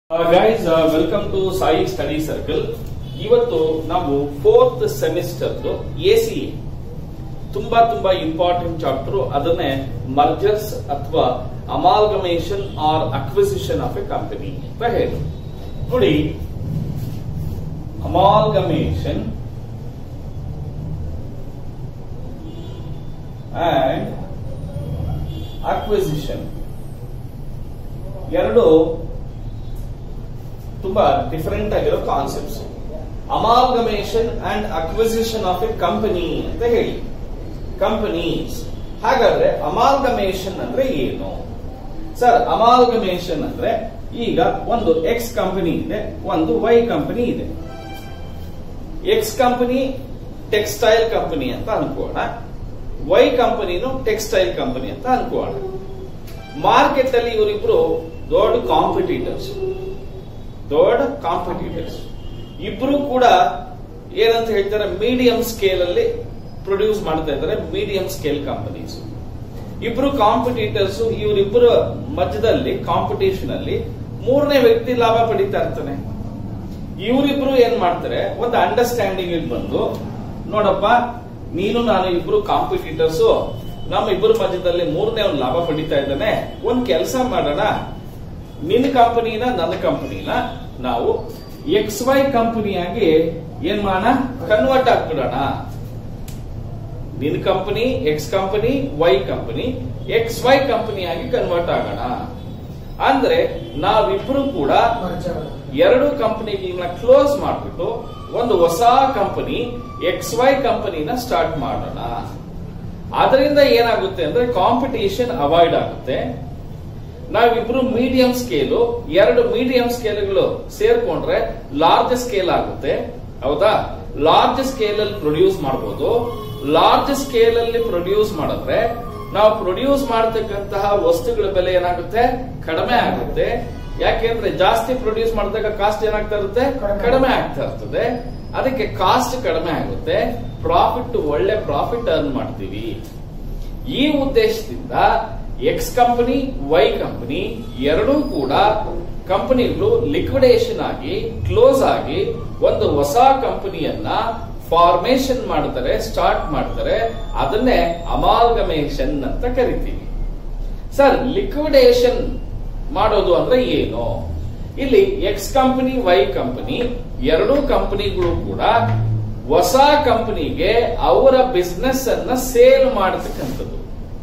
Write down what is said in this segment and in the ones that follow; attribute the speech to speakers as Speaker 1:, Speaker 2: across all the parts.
Speaker 1: Guys welcome to Sai study circle ಇವತ್ತು ನಾವು fourth semester A C ತುಂಬಾ ತುಂಬಾ ಇಂಪಾರ್ಟೆಂಟ್ ಚಾಪ್ಟರ್ ಅದನ್ನೇ ಮರ್ಜರ್ಸ್ ಅಥವಾ amalgamation or acquisition of a company ಅಂತ ಹೇಳಿ ನೋಡಿ ಅಮಾಲ್ಗಮೇಷನ್ ಅಂಡ್ ಅಕ್ವಿಸಿಷನ್ ಎರಡು ತುಂಬಾ ಡಿಫರೆಂಟ್ ಆಗಿರೋ concepts amalgamation and acquisition of a company ಅಂತ ಹೇಳಿ ಕಂಪನೀಸ್ ಹಾಗಾದ್ರೆ ಅಮಾಲ್ಗಮೇಷನ್ ಅಂದ್ರೆ ಏನು ಸರ್ ಅಮಾಲ್ಗಮೇಷನ್ ಅಂದ್ರೆ ಈಗ ಒಂದು ಎಕ್ಸ್ ಕಂಪನಿ ಇದೆ ಒಂದು ವೈ ಕಂಪನಿ ಇದೆ ಎಕ್ಸ್ ಕಂಪನಿ ಟೆಕ್ಸ್ಟೈಲ್ ಕಂಪನಿ ಅಂತ ಅನ್ಕೋಣ ವೈ ಕಂಪನಿನು ಟೆಕ್ಸ್ಟೈಲ್ ಕಂಪನಿ ಅಂತ ಅನ್ಕೋಣ ಮಾರ್ಕೆಟ್ ಅಲ್ಲಿ ಇವರಿಬ್ರು ದೊಡ್ಡ ಕಾಂಪಿಟೇಟರ್ಸ್ ದೊಡ್ಡ ಕಾಂಪಿಟೇಟರ್ಸ್ ಇಬ್ರು ಕೂಡ ಏನಂತ ಹೇಳ್ತಾರೆ ಮೀಡಿಯಂ ಸ್ಕೇಲ್ ಅಲ್ಲಿ ಪ್ರೊಡ್ಯೂಸ್ ಮಾಡ್ತಾ ಇದ್ದಾರೆ ಮೀಡಿಯಂ ಸ್ಕೇಲ್ ಕಂಪನೀಸ್ ಇಬ್ರು ಕಾಂಪಿಟೇಟರ್ಸ್ ಇವರಿಬ್ಬರ ಮಧ್ಯದಲ್ಲಿ ಕಾಂಪಿಟೇಷನ್ ಅಲ್ಲಿ ಮೂರನೇ ವ್ಯಕ್ತಿ ಲಾಭ ಪಡಿತಾ ಇರ್ತಾನೆ ಇವರಿಬ್ರು ಏನ್ ಮಾಡ್ತಾರೆ ಒಂದು ಅಂಡರ್ಸ್ಟ್ಯಾಂಡಿಂಗ್ ಬಂದು ನೋಡಪ್ಪ ನೀನು ನಾನು ಇಬ್ರು ಕಾಂಪಿಟೇಟರ್ಸ್ ನಮ್ಮ ಇಬ್ಬರ ಮಧ್ಯದಲ್ಲಿ ಮೂರನೇ ಒಂದು ಲಾಭ ಪಡಿತಾ ಇದ್ದಾನೆ ಒಂದ್ ಕೆಲಸ ಮಾಡೋಣ ನಿನ್ನ ಕಂಪನಿನ ನನ್ನ ಕಂಪನಿನ ನಾವು ಎಕ್ಸ್ ವೈ ಕಂಪನಿಯಾಗಿ ಏನ್ ಮಾಡೋಣ ಕನ್ವರ್ಟ್ ಆಗ್ಬಿಡೋಣ ನಿನ್ company X company Y company X Y ಕಂಪನಿಯಾಗಿ ಕನ್ವರ್ಟ್ ಆಗೋಣ ಅಂದ್ರೆ ನಾವಿಬ್ರು ಕೂಡ ಎರಡು ಕಂಪನಿಗಳನ್ನ ಕ್ಲೋಸ್ ಮಾಡ್ಬಿಟ್ಟು ಒಂದು ಹೊಸ ಕಂಪನಿ ಎಕ್ಸ್ ವೈ ಕಂಪನಿನ ಸ್ಟಾರ್ಟ್ ಮಾಡೋಣ ಅದರಿಂದ ಏನಾಗುತ್ತೆ ಅಂದ್ರೆ ಕಾಂಪಿಟೇಷನ್ ಅವಾಯ್ಡ್ ಆಗುತ್ತೆ ನಾವಿಬ್ರು ಮೀಡಿಯಂ ಸ್ಕೇಲು ಎರಡು ಮೀಡಿಯಂ ಸ್ಕೇಲ್ಗಳು ಸೇರ್ಕೊಂಡ್ರೆ ಲಾರ್ಜ್ ಸ್ಕೇಲ್ ಆಗುತ್ತೆ ಹೌದಾ ಲಾರ್ಜ್ ಸ್ಕೇಲ್ ಅಲ್ಲಿ ಪ್ರೊಡ್ಯೂಸ್ ಮಾಡಬಹುದು ಲಾರ್ಜ್ ಸ್ಕೇಲ್ ಅಲ್ಲಿ ಪ್ರೊಡ್ಯೂಸ್ ಮಾಡಿದ್ರೆ ನಾವು ಪ್ರೊಡ್ಯೂಸ್ ಮಾಡತಕ್ಕಂತಹ ವಸ್ತುಗಳ ಬೆಲೆ ಏನಾಗುತ್ತೆ ಕಡಿಮೆ ಆಗುತ್ತೆ ಯಾಕೆಂದ್ರೆ ಜಾಸ್ತಿ ಪ್ರೊಡ್ಯೂಸ್ ಮಾಡಿದಾಗ ಕಾಸ್ಟ್ ಏನಾಗ್ತಾ ಇರುತ್ತೆ ಕಡಿಮೆ ಆಗ್ತಾ ಇರ್ತದೆ ಅದಕ್ಕೆ ಕಾಸ್ಟ್ ಕಡಿಮೆ ಆಗುತ್ತೆ ಪ್ರಾಫಿಟ್ ಒಳ್ಳೆ ಪ್ರಾಫಿಟ್ ಅರ್ನ್ ಮಾಡ್ತೀವಿ ಈ ಉದ್ದೇಶದಿಂದ ಎಕ್ಸ್ ಕಂಪನಿ ವೈ ಕಂಪನಿ ಎರಡೂ ಕೂಡ ಕಂಪನಿಗಳು ಲಿಕ್ವಿಡೇಷನ್ ಆಗಿ ಕ್ಲೋಸ್ ಆಗಿ ಒಂದು ಹೊಸ ಕಂಪನಿಯನ್ನ ಫಾರ್ಮೇಶನ್ ಮಾಡ್ತಾರೆ ಸ್ಟಾರ್ಟ್ ಮಾಡ್ತಾರೆ ಅದನ್ನೇ ಅಮಾಲ್ಗಮೇಷನ್ ಅಂತ ಕರಿತೀವಿ ಸರ್ ಲಿಕ್ವಿಡೇಷನ್ ಮಾಡೋದು ಅಂದ್ರೆ ಏನು ಇಲ್ಲಿ ಎಕ್ಸ್ ಕಂಪನಿ ವೈ ಕಂಪನಿ ಎರಡೂ ಕಂಪನಿಗಳು ಕೂಡ ಹೊಸ ಕಂಪನಿಗೆ ಅವರ ಬಿಸ್ನೆಸ್ ಅನ್ನ ಸೇಲ್ ಮಾಡತಕ್ಕಂಥದ್ದು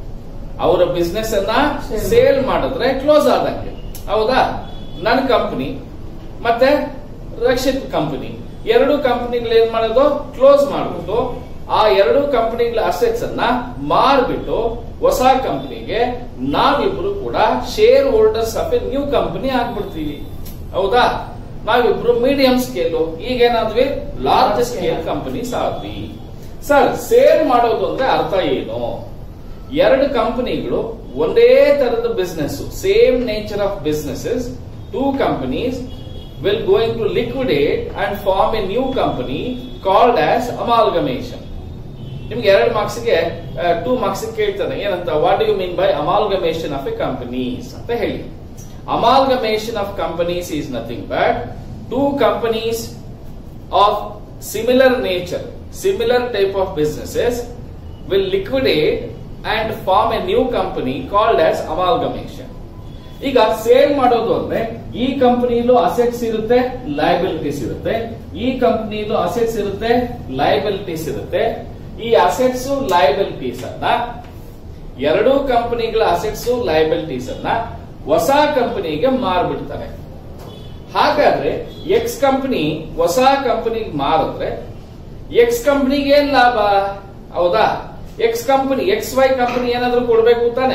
Speaker 1: ಅವರ ಬಿಸ್ನೆಸ್ ಅನ್ನ ಸೇಲ್ ಮಾಡಿದ್ರೆ ಕ್ಲೋಸ್ ಆದಂಗೆ ಹೌದಾ ನನ್ನ ಕಂಪನಿ ಮತ್ತೆ ರಕ್ಷಿತ್ ಕಂಪನಿ ಎರಡು ಕಂಪನಿಗಳು ಏನ್ ಮಾಡೋದು ಕ್ಲೋಸ್ ಮಾಡ್ಬಿಟ್ಟು ಆ ಎರಡು ಕಂಪನಿಗಳ ಅಸೆಟ್ಸ್ ಅನ್ನ ಮಾರ್ಬಿಟ್ಟು ಹೊಸ ಕಂಪನಿಗೆ ನಾವಿಬ್ರು ಕೂಡ shareholders of a new company ಆಗ್ಬಿಡ್ತೀವಿ ಹೌದಾ ನಾವಿಬ್ರು ಮೀಡಿಯಂ ಸ್ಕೇಲು ಈಗೇನಾದ್ವಿ ಲಾರ್ಜ್ ಸ್ಕೇಲ್ ಕಂಪನೀಸ್ ಆದ್ವಿ ಸರ್ ಸೇಲ್ ಮಾಡೋದು ಅಂದ್ರೆ ಅರ್ಥ ಏನು ಎರಡು ಕಂಪನಿಗಳು ಒಂದೇ ತರದ business same nature of businesses two companies will going to liquidate and form a new company called as amalgamation ನಿಮ್ಗೆ ಎರಡು ಮಾರ್ಕ್ಸ್ಗೆ ಟೂ ಮಾರ್ಕ್ಸ್ ಕೇಳ್ತಾನೆ ಏನಂತ what you mean by amalgamation of a companies ಅಂತ ಹೇಳಿ amalgamation of companies is nothing but two companies of similar nature similar type of businesses will liquidate and form a new company called as amalgamation ಈಗ sale ಮಾಡೋದು ಅಂದ್ರೆ ಈ ಕಂಪನಿಲೂ assets ಇರುತ್ತೆ liabilities ಇರುತ್ತೆ ಈ ಕಂಪನಿಲೂ assets ಇರುತ್ತೆ ಲಯಬಿಲಿಟೀಸ್ ಇರುತ್ತೆ ಈ ಅಸೆಟ್ಸ್ ಲಯಬಿಲಿಟೀಸ್ ಅನ್ನ ಎರಡೂ ಕಂಪನಿಗಳ ಅಸೆಟ್ಸ್ ಲಯಬಿಲಿಟೀಸ್ ಅನ್ನ ಹೊಸ ಕಂಪನಿಗೆ ಮಾರ್ಬಿಡ್ತಾರೆ ಹಾಗಾದ್ರೆ ಎಕ್ಸ್ ಕಂಪನಿ ಹೊಸ ಕಂಪನಿಗೆ ಮಾರಿದ್ರೆ ಎಕ್ಸ್ ಕಂಪನಿಗೆ ಏನ್ ಲಾಭ ಹೌದಾ X company X Y company ಏನಾದ್ರೂ ಕೊಡ್ಬೇಕು ತಾನೆ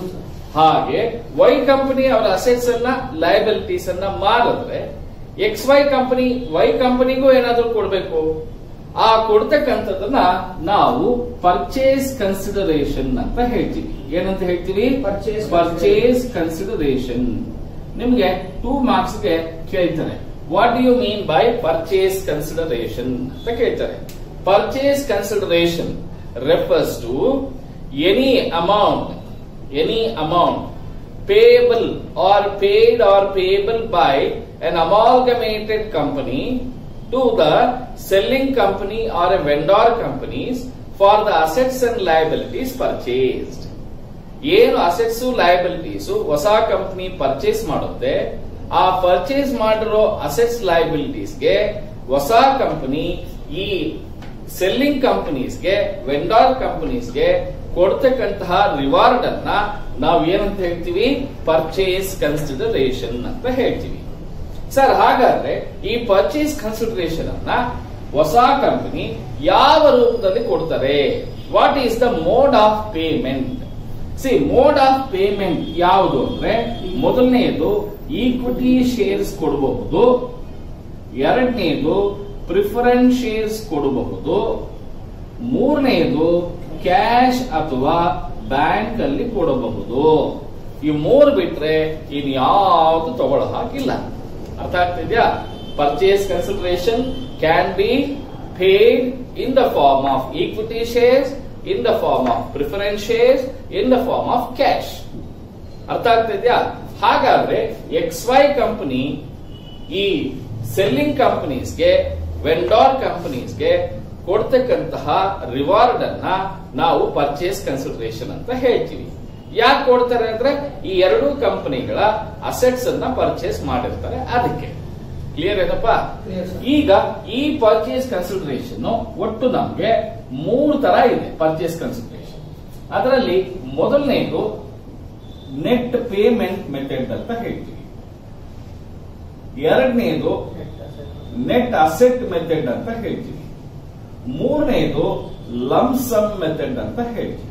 Speaker 1: ಹಾಗೆ ವೈ ಕಂಪನಿ ಅವರ ಅಸೆಟ್ಸ್ ಅನ್ನ ಲಯಬಿಲಿಟೀಸ್ ಅನ್ನ ಮಾರಿದ್ರೆ ಎಕ್ಸ್ ವೈ ಕಂಪನಿ ವೈ ಕಂಪನಿಗೂ ಏನಾದ್ರೂ ಕೊಡ್ಬೇಕು ಆ ಕೊಡ್ತಕ್ಕಂಥದ್ದನ್ನ ನಾವು ಪರ್ಚೇಸ್ ಕನ್ಸಿಡರೇಷನ್ ಅಂತ ಹೇಳ್ತೀವಿ ಏನಂತ ಹೇಳ್ತೀವಿ
Speaker 2: Purchase
Speaker 1: ಪರ್ಚೇಸ್ ಕನ್ಸಿಡರೇಷನ್ ನಿಮ್ಗೆ ಟೂ ಮಾರ್ಕ್ಸ್ ಗೆ ಕೇಳ್ತಾರೆ what you mean by purchase consideration ಅಂತ ಕೇಳ್ತಾರೆ purchase consideration refers to any amount any amount payable or paid or payable by an amalgamated company to the selling company or a vendor companies for the assets and liabilities purchased. ಏನು assets liabilities ಹೊಸ company purchase ಮಾಡುತ್ತೆ ಆ purchase ಮಾಡಿರೋ assets ಲಯಬಿಲಿಟೀಸ್ಗೆ ಹೊಸ company ಈ selling ಕಂಪನೀಸ್ಗೆ ವೆಂಡಾರ್ ಕಂಪನೀಸ್ಗೆ ಕೊಡ್ತಕ್ಕಂತಹ ರಿವಾರ್ಡ್ ಅನ್ನ ನಾವು ಏನಂತ ಹೇಳ್ತೀವಿ ಪರ್ಚೇಸ್ ಕನ್ಸಿಡರೇಷನ್ ಅಂತ ಹೇಳ್ತೀವಿ ಸರ್ ಹಾಗಾದ್ರೆ ಈ ಪರ್ಚೇಸ್ ಕನ್ಸಿಡರೇಷನ್ ಅನ್ನ ಹೊಸ ಕಂಪನಿ ಯಾವ ರೂಪದಲ್ಲಿ ಕೊಡ್ತಾರೆ what is the mode of payment ಸಿ ಮೋಡ್ ಆಫ್ ಪೇಮೆಂಟ್ ಯಾವುದು ಅಂದ್ರೆ ಮೊದಲನೆಯದು ಈಕ್ವಿಟಿ ಶೇರ್ಸ್ ಕೊಡಬಹುದು ಎರಡನೇದು ಪ್ರಿಫರೆನ್ಸ್ ಶೇರ್ಸ್ ಕೊಡಬಹುದು ಮೂರನೆಯದು ಕ್ಯಾಶ್ ಅಥವಾ ಬ್ಯಾಂಕ್ ಅಲ್ಲಿ ಕೊಡಬಹುದು ಈ ಮೂರು ಬಿಟ್ರೆ ಇನ್ ಯಾವುದು ತಗೊಳ್ಳೋ ಹಾಗಿಲ್ಲ ಅರ್ಥ ಆಗ್ತಿದ್ಯಾ purchase consideration can be paid in the form of equity shares in the form of preference shares in the form of cash ಅರ್ಥ ಆಗ್ತಿದ್ಯಾ ಹಾಗಾದ್ರೆ ಎಕ್ಸ್ ವೈ ಕಂಪನಿ ಈ ಸೆಲ್ಲಿಂಗ್ ಕಂಪನೀಸ್ಗೆ ವೆಂಡಾರ್ ಕಂಪನೀಸ್ಗೆ ಕೊಡ್ತಕ್ಕಂತಹ ರಿವಾರ್ಡ್ ಅನ್ನ ನಾವು ಪರ್ಚೇಸ್ ಕನ್ಸಿಡರೇಷನ್ ಅಂತ ಹೇಳ್ತೀವಿ ಯಾಕೆ ಕೊಡ್ತಾರೆ ಅಂದ್ರೆ ಈ ಎರಡೂ ಕಂಪನಿಗಳ ಅಸೆಟ್ಸ್ ಅನ್ನ ಪರ್ಚೇಸ್ ಮಾಡಿರ್ತಾರೆ ಅದಕ್ಕೆ ಕ್ಲಿಯರ್ ಏನಪ್ಪ
Speaker 2: Clear, sir.
Speaker 1: ಈಗ ಈ ಪರ್ಚೇಸ್ ಕನ್ಸಿಡರೇಷನ್ ಒಟ್ಟು ನಮ್ಗೆ ಮೂರು ತರ ಇದೆ ಪರ್ಚೇಸ್ ಕನ್ಸಿಡರೇಷನ್ ಅದರಲ್ಲಿ ಮೊದಲನೇದು ನೆಟ್ ಪೇಮೆಂಟ್ ಮೆಥಡ್ ಅಂತ ಹೇಳ್ತೀವಿ ಎರಡನೇದು ನೆಟ್ ಅಸೆಟ್ ಮೆಥಡ್ ಅಂತ ಹೇಳ್ತೀವಿ ಮೂರನೇದು ಲಂಸಮ್ ಮೆಥಡ್ ಅಂತ ಹೇಳ್ತೀವಿ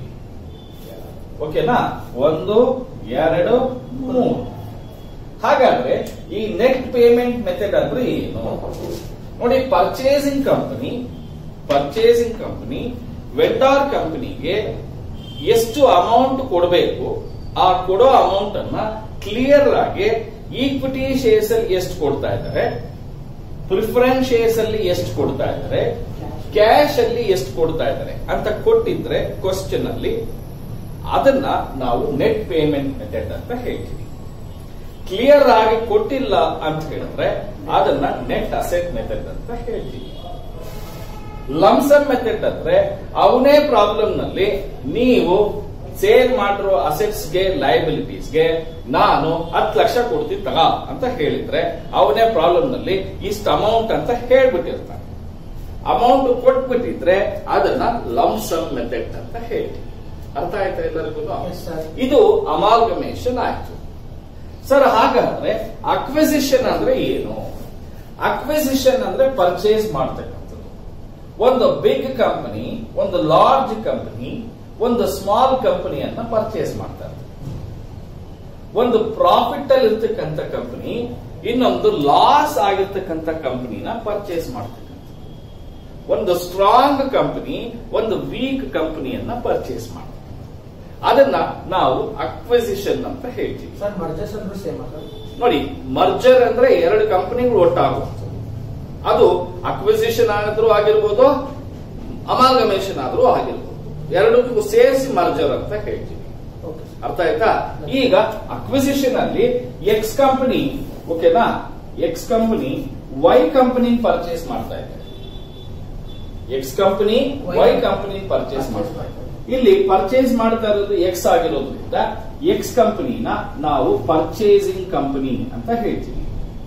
Speaker 1: ಓಕೆನಾ ಒಂದು ಎರಡು ಮೂರು ಹಾಗಾದ್ರೆ ಈ ನೆಟ್ ಪೇಮೆಂಟ್ ಮೆಥಡ್ ಅಂದ್ರೆ ಏನು ನೋಡಿ ಪರ್ಚೇಸಿಂಗ್ ಕಂಪನಿ ಪರ್ಚೇಸಿಂಗ್ ಕಂಪನಿ ವೆಂಡಾರ್ ಕಂಪನಿಗೆ ಎಷ್ಟು ಅಮೌಂಟ್ ಕೊಡಬೇಕು ಆ ಕೊಡೋ ಅಮೌಂಟ್ ಅನ್ನ ಕ್ಲಿಯರ್ ಆಗಿ ಈಕ್ವಿಟಿ ಶೇರ್ಸ್ ಅಲ್ಲಿ ಎಷ್ಟು ಕೊಡ್ತಾ ಇದ್ದಾರೆ ಪ್ರಿಫರೆನ್ಸ್ ಶೇರ್ಸ್ ಅಲ್ಲಿ ಎಷ್ಟು ಕೊಡ್ತಾ ಇದ್ದಾರೆ ಕ್ಯಾಶ್ ಅಲ್ಲಿ ಎಷ್ಟು ಕೊಡ್ತಾ ಇದ್ದಾರೆ ಅಂತ ಕೊಟ್ಟಿದ್ರೆ ಕ್ವಶನ್ ಅಲ್ಲಿ ಅದನ್ನ ನಾವು ನೆಟ್ ಪೇಮೆಂಟ್ ಮೆಥಡ್ ಅಂತ ಹೇಳ್ತೀವಿ ಕ್ಲಿಯರ್ ಆಗಿ ಕೊಟ್ಟಿಲ್ಲ ಅಂತ ಹೇಳಿದ್ರೆ ಅದನ್ನ ನೆಟ್ ಅಸೆಟ್ ಮೆಥಡ್ ಅಂತ ಹೇಳ್ತೀವಿ ಲಂಸನ್ ಮೆಥಡ್ ಅಂದ್ರೆ ಅವನೇ ಪ್ರಾಬ್ಲಮ್ ನಲ್ಲಿ ನೀವು ಸೇಲ್ ಮಾಡಿರೋ ಅಸೆಟ್ಸ್ ಗೆ ಲಯಬಿಲಿಟೀಸ್ಗೆ ನಾನು ಹತ್ತು ಲಕ್ಷ ಕೊಡ್ತೀನಿ ತಗ ಅಂತ ಹೇಳಿದ್ರೆ ಅವನೇ ಪ್ರಾಬ್ಲಮ್ ನಲ್ಲಿ ಇಷ್ಟು ಅಮೌಂಟ್ ಅಂತ ಹೇಳ್ಬಿಟ್ಟಿರ್ತಾನೆ ಅಮೌಂಟ್ ಕೊಟ್ಬಿಟ್ಟಿದ್ರೆ ಅದನ್ನ ಲಂಸಮ್ ಮೆಥಡ್ ಅಂತ ಹೇಳ್ತೀವಿ ಅರ್ಥ ಆಯ್ತಾ ಎಲ್ಲರಿಗೂ
Speaker 2: Yes, sir.
Speaker 1: ಇದು ಅಮಾಲ್ಗಮೇಷನ್ ಆಯ್ತು ಸರ್ ಹಾಗಾದ್ರೆ ಅಕ್ವಿಸಿಷನ್ ಅಂದ್ರೆ ಏನು ಅಕ್ವಿಸಿಷನ್ ಅಂದ್ರೆ ಪರ್ಚೇಸ್ ಮಾಡ್ತಕ್ಕಂಥದ್ದು ಒಂದು ಬಿಗ್ ಕಂಪನಿ ಒಂದು ಲಾರ್ಜ್ ಕಂಪನಿ ಒಂದು ಸ್ಮಾಲ್ ಕಂಪನಿಯನ್ನ ಪರ್ಚೇಸ್ ಮಾಡ್ತಾರೆ ಒಂದು ಪ್ರಾಫಿಟ್ ಅಲ್ಲಿ ಇರ್ತಕ್ಕಂಥ ಕಂಪನಿ ಇನ್ನೊಂದು ಲಾಸ್ ಆಗಿರ್ತಕ್ಕಂಥ ಕಂಪನಿನ ಪರ್ಚೇಸ್ ಮಾಡ್ತಕ್ಕಂಥ ಒಂದು ಸ್ಟ್ರಾಂಗ್ ಕಂಪನಿ ಒಂದು ವೀಕ್ ಕಂಪನಿಯನ್ನ ಪರ್ಚೇಸ್ ಮಾಡ್ತಾರೆ ಅದನ್ನ ನಾವು ಅಕ್ವಿಸಿಷನ್ ಅಂತ ಹೇಳ್ತೀವಿ
Speaker 2: ಸರ್ ಮರ್ಜಸ್ ಅಂದ್ರೂ ಸೇಮ್ ಸರ್
Speaker 1: ನೋಡಿ ಮರ್ಜರ್ ಅಂದ್ರೆ ಎರಡು ಕಂಪನಿಗಳು ಒಟ್ಟಾಗುವಂಥದ್ದು ಅದು ಅಕ್ವಿಸಿಷನ್ ಆದ್ರೂ ಆಗಿರ್ಬೋದು ಅಮಾಲ್ಗಮೇಷನ್ ಆದ್ರೂ ಆಗಿರ್ಬೋದು ಎರಡಕ್ಕೂ ಸೇರಿಸಿ ಮರ್ಜರ್ ಅಂತ ಹೇಳ್ತೀವಿ
Speaker 2: ಓಕೆ
Speaker 1: ಅರ್ಥ ಆಯ್ತಾ ಈಗ ಅಕ್ವಿಸಿಷನ್ ಅಲ್ಲಿ ಎಕ್ಸ್ ಕಂಪನಿ ಓಕೆನಾ X company Y company purchase ಮಾಡ್ತಾ ಇದೆ X company Y company purchase ಮಾಡ್ತಾ ಇದೆ ಇಲ್ಲಿ ಪರ್ಚೇಸ್ ಮಾಡ್ತಾ ಇರೋದು ಎಕ್ಸ್ ಆಗಿರೋದ್ರಿಂದ ಎಕ್ಸ್ ಕಂಪನಿನ ನಾವು ಪರ್ಚೇಸಿಂಗ್ ಕಂಪನಿ ಅಂತ ಹೇಳ್ತೀವಿ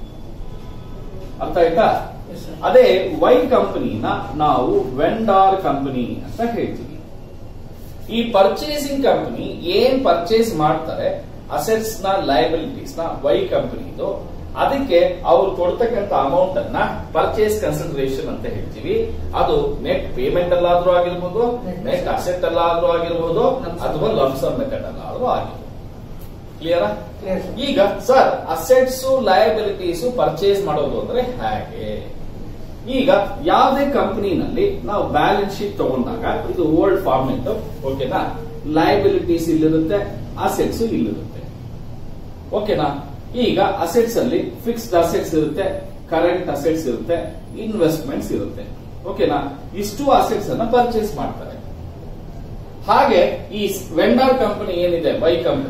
Speaker 1: ಅರ್ಥ ಆಯ್ತಾ
Speaker 2: ಎಸ್ ಸರ್
Speaker 1: ಅದೇ ವೈ ಕಂಪನಿನ ನಾವು ವೆಂಡಾರ್ ಕಂಪನಿ ಅಂತ ಹೇಳ್ತೀವಿ ಈ ಪರ್ಚೇಸಿಂಗ್ ಕಂಪನಿ ಏನ್ ಪರ್ಚೇಸ್ ಮಾಡ್ತಾರೆ ಅಸೆಟ್ಸ್ ನ ಲಯಬಿಲಿಟೀಸ್ ನ ವೈ ಕಂಪನಿದು ಅದಕ್ಕೆ ಅವ್ರು ಕೊಡ್ತಕ್ಕಂತ ಅಮೌಂಟ್ ಅನ್ನ ಪರ್ಚೇಸ್ ಕನ್ಸಿಡರೇಷನ್ ಅಂತ ಹೇಳ್ತೀವಿ ಅದು ನೆಟ್ ಪೇಮೆಂಟ್ ಅಲ್ಲಾದ್ರೂ ಆಗಿರ್ಬೋದು
Speaker 2: Net
Speaker 1: ನೆಟ್ ಅಸೆಟ್ ಅಲ್ಲಾದ್ರೂ ಆಗಿರ್ಬೋದು
Speaker 2: Lump sum.
Speaker 1: ಅಥವಾ ಲಂಸಮ್ ಮೆಥಡ್ ಅಲ್ಲಾದ್ರೂ ಆಗಿರ್ಬೋದು ಕ್ಲಿಯರಾ
Speaker 2: ಕ್ಲಿಯರ್ ಸರ್
Speaker 1: ಈಗ ಸರ್ ಅಸೆಟ್ಸ್ ಲಯಬಿಲಿಟೀಸ್ ಪರ್ಚೇಸ್ ಮಾಡೋದು ಅಂದ್ರೆ ಹೇಗೆ ಈಗ ಯಾವುದೇ ಕಂಪನಿನಲ್ಲಿ ನಾವು ಬ್ಯಾಲೆನ್ಸ್ ಶೀಟ್ ತಗೊಂಡಾಗ ಇದು ಓಲ್ಡ್ ಫಾರ್ಮೆಟ್ ಓಕೆನಾ ಲಯಬಿಲಿಟೀಸ್ ಇಲ್ಲಿರುತ್ತೆ ಅಸೆಟ್ಸ್ ಇಲ್ಲಿರುತ್ತೆ ಓಕೆನಾ ಈಗ ಅಸೆಟ್ಸ್ ಅಲ್ಲಿ ಫಿಕ್ಸ್ಡ್ ಅಸೆಟ್ಸ್ ಇರುತ್ತೆ ಕರೆಂಟ್ ಅಸೆಟ್ಸ್ ಇರುತ್ತೆ ಇನ್ವೆಸ್ಟ್ಮೆಂಟ್ಸ್ ಇರುತ್ತೆ ಓಕೆನಾ ಇಷ್ಟು ಅಸೆಟ್ಸ್ ಅನ್ನ ಪರ್ಚೇಸ್ ಮಾಡ್ತಾರೆ ಹಾಗೆ ಈ ವೆಂಡರ್ ಕಂಪನಿ ಏನಿದೆ ವೈ ಕಂಪನಿ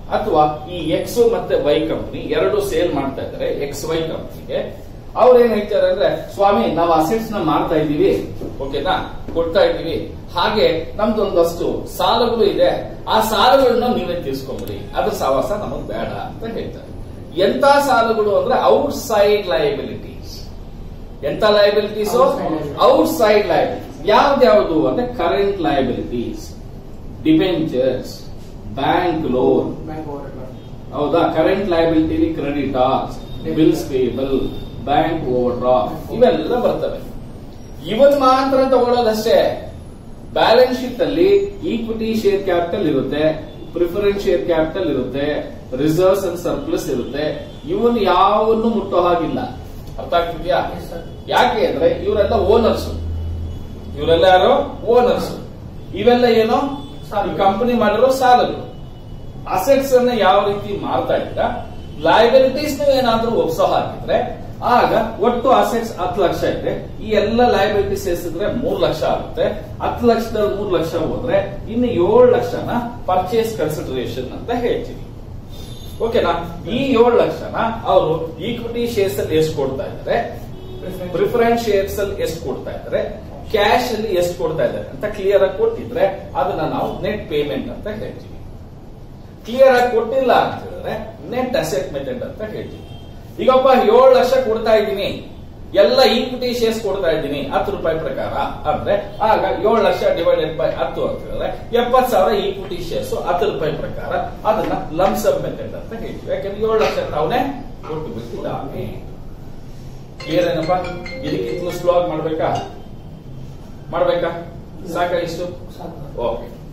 Speaker 1: ಅಥವಾ ಈ ಎಕ್ಸ್ ಮತ್ತೆ ವೈ ಕಂಪನಿ ಎರಡು ಸೇಲ್ ಮಾಡ್ತಾ ಇದ್ದಾರೆ ಎಕ್ಸ್ ವೈ ಕಂಪನಿಗೆ ಅವ್ರು ಏನ್ ಹೇಳ್ತಾರೆ ಅಂದ್ರೆ ಸ್ವಾಮಿ ನಾವು ಅಸೆಟ್ಸ್ ನ ಮಾಡ್ತಾ ಇದ್ದೀವಿ ಓಕೆನಾ ಕೊಡ್ತಾ ಇದ್ದೀವಿ ಹಾಗೆ ನಮ್ದೊಂದಷ್ಟು ಸಾಲಗಳು ಇದೆ ಆ ಸಾಲಗಳನ್ನ ನೀವೇ ತೀರ್ಸ್ಕೊಂಬಿಡಿ ಅದ್ರ ಸವಾಸ ನಮಗ್ ಬೇಡ ಅಂತ ಹೇಳ್ತಾರೆ ಎಂತ ಸಾಲಗಳು ಅಂದ್ರೆ ಔಟ್ ಸೈಡ್ ಲಯಬಿಲಿಟೀಸ್ ಎಂತ liabilities
Speaker 2: Outside liabilities.
Speaker 1: Outside liabilities ಯಾವ್ದ್ಯಾವ್ದು ಅಂದ್ರೆ current liabilities debentures bank loan
Speaker 2: bank over
Speaker 1: ಹೌದಾ current liability creditors bills payable bank overdraft ಇವೆಲ್ಲ ಬರ್ತವೆ ಇವನ್ ಮಾತ್ರ ತಗೊಳ್ಳೋದಷ್ಟೇ ಬ್ಯಾಲೆನ್ಸ್ ಶೀಟ್ ಅಲ್ಲಿ ಈಕ್ವಿಟಿ ಶೇರ್ ಕ್ಯಾಪಿಟಲ್ ಇರುತ್ತೆ ಪ್ರಿಫರೆನ್ಸ್ ಶೇರ್ ಕ್ಯಾಪಿಟಲ್ ಇರುತ್ತೆ ರಿಸರ್ವ್ಸ್ ಅಂಡ್ ಸರ್ಪ್ಲಸ್ ಇರುತ್ತೆ ಇವನ್ ಯಾವನ್ನು ಮುಟ್ಟೋ ಹಾಗಿಲ್ಲ ಅರ್ಥ ಆಗ್ತಿದ್ಯಾ
Speaker 2: ಎಸ್ ಸರ್
Speaker 1: ಯಾಕೆ ಅಂದ್ರೆ ಇವರೆಲ್ಲ ಓನರ್ಸ್ ಇವರೆಲ್ಲ ಯಾರು ಓನರ್ಸ್ ಇವೆಲ್ಲ ಏನು
Speaker 2: ಸಾಲ.
Speaker 1: ಕಂಪನಿ ಮಾಡಿರೋ ಸಾಲಗಳು ಅಸೆಟ್ಸ್ ಅನ್ನ ಯಾವ ರೀತಿ ಮಾರ್ತಾ ಇದ್ರ ಲಯಬಿಲಿಟೀಸ್ ಏನಾದ್ರೂ ಒಪ್ಸೋ ಹಾಕಿದ್ರೆ ಆಗ ಒಟ್ಟು ಅಸೆಟ್ಸ್ ಹತ್ತು ಲಕ್ಷ ಇದೆ ಈ ಎಲ್ಲ ಲಯಬಿಲಿಟೀಸ್ ಸೇರಿಸಿದ್ರೆ ಮೂರ್ ಲಕ್ಷ ಆಗುತ್ತೆ ಹತ್ತು ಲಕ್ಷದಲ್ಲಿ ಮೂರ್ ಲಕ್ಷ ಹೋದ್ರೆ ಇನ್ನು ಏಳು ಲಕ್ಷನ ಪರ್ಚೇಸ್ ಕನ್ಸಿಡರೇಷನ್ ಅಂತ ಹೇಳ್ತೀವಿ ಓಕೆನಾ ಈ ಏಳು ಲಕ್ಷನ ಅವರು ಈಕ್ವಿಟಿ ಶೇರ್ಸ್ ಅಲ್ಲಿ ಎಷ್ಟು ಕೊಡ್ತಾ ಇದ್ದಾರೆ ಪ್ರಿಫರೆನ್ಸ್ ಶೇರ್ಸ್ ಅಲ್ಲಿ ಎಷ್ಟು ಕೊಡ್ತಾ ಇದ್ದಾರೆ ಕ್ಯಾಶ್ ಅಲ್ಲಿ ಎಷ್ಟು ಕೊಡ್ತಾ ಇದ್ದಾರೆ ಅಂತ ಕ್ಲಿಯರ್ ಆಗಿ ಕೊಟ್ಟಿದ್ರೆ ಅದನ್ನ ನಾವು ನೆಟ್ ಪೇಮೆಂಟ್ ಅಂತ ಹೇಳ್ತೀವಿ ಕ್ಲಿಯರ್ ಆಗಿ ಕೊಟ್ಟಿಲ್ಲ ಅಂತ ಹೇಳಿದ್ರೆ ನೆಟ್ ಅಸೆಟ್ ಮೆಥಡ್ ಅಂತ ಹೇಳ್ತೀವಿ ಈಗಪ್ಪ ಏಳು ಲಕ್ಷ ಕೊಡ್ತಾ ಇದ್ದೀನಿ ಎಲ್ಲ ಈಕ್ವಿಟಿ ಶೇರ್ಸ್ ಕೊಡ್ತಾ ಇದ್ದೀನಿ ಹತ್ತು ರೂಪಾಯಿ ಪ್ರಕಾರ ಅಂದ್ರೆ ಆಗ ಏಳು ಲಕ್ಷ ಡಿವೈಡೆಡ್ ಬೈ ಹತ್ತು ಅಂತ ಹೇಳಿದ್ರೆ ಎಪ್ಪತ್ ಸಾವಿರ ಈಕ್ವಿಟಿ ಶೇರ್ಸ್ ಹತ್ತು ರೂಪಾಯಿ ಪ್ರಕಾರ ಅದನ್ನ ಲಂಸಮ್ ಮೆಥಡ್ ಅಂತ ಹೇಳ್ತೀವಿ ಯಾಕಂದ್ರೆ ಏಳು ಲಕ್ಷ ಅವನೇ ಕೊಟ್ಟು ಬಿಟ್ಟಿದ್ದಾನೆ ಕ್ಲಿಯರ್ ಏನಪ್ಪ ಇದಕ್ಕಿಂತಲೂ ಸ್ಲೋ ಆಗಿ ಮಾಡ್ಬೇಕಾ ಮಾಡ್ಬೇಕಾ ಸಾಕ ಇಷ್ಟು
Speaker 2: ಸಾಕು
Speaker 1: ಓಕೆ